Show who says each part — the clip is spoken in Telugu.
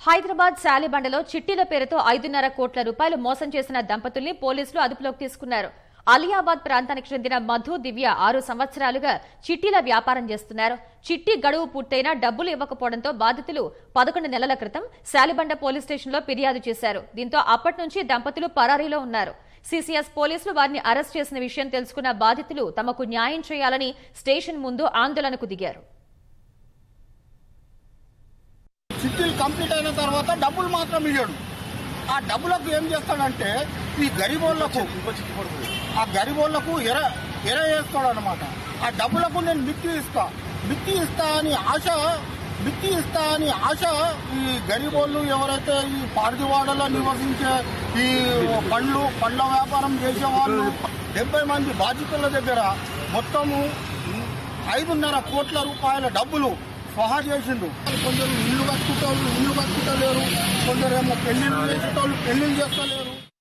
Speaker 1: హైదరాబాద్ శాలిబండలో చిట్టీల పేరుతో ఐదున్నర కోట్ల రూపాయలు మోసం చేసిన దంపతుల్ని పోలీసులు అదుపులోకి తీసుకున్నారు అలియాబాద్ ప్రాంతానికి చెందిన మధు దివ్య ఆరు సంవత్సరాలుగా చిట్టీల వ్యాపారం చేస్తున్నారు చిట్టి గడువు పూర్తయినా డబ్బులు ఇవ్వకపోవడంతో బాధితులు పదకొండు నెలల క్రితం శాలిబండ పోలీస్ స్టేషన్లో ఫిర్యాదు చేశారు దీంతో అప్పటి నుంచి దంపతులు పరారీలో ఉన్నారు సీసీఎస్ పోలీసులు వారిని అరెస్ట్ చేసిన విషయం తెలుసుకున్న బాధితులు తమకు న్యాయం చేయాలని స్టేషన్ ముందు ఆందోళనకు దిగారు
Speaker 2: చిట్టీలు కంప్లీట్ అయిన తర్వాత డబ్బులు మాత్రం ఇయ్యడు ఆ డబ్బులకు ఏం చేస్తాడంటే ఈ గరిబోళ్లకు ఆ గరిబోళ్లకు ఎర ఎర వేస్తాడు అనమాట ఆ డబ్బులకు నేను మిత్తి ఇస్తా మిత్తి ఇస్తా అని ఆశ మిత్తి ఇస్తా అని ఆశ ఈ గరిబోళ్ళు ఎవరైతే ఈ పార్దివాడలో నివసించే ఈ పండ్లు పండ్ల వ్యాపారం చేసే వాళ్ళు డెబ్బై మంది బాధితుల దగ్గర మొత్తము ఐదున్నర కోట్ల రూపాయల డబ్బులు స్వహా చేసిండు కొందరు ఇల్లు కట్టుకుంటారు ఇల్లు కట్టుకుంటలేరు కొందరేమో పెళ్లిళ్ళు చేసేటోళ్ళు పెళ్లిళ్ళు చేస్తలేరు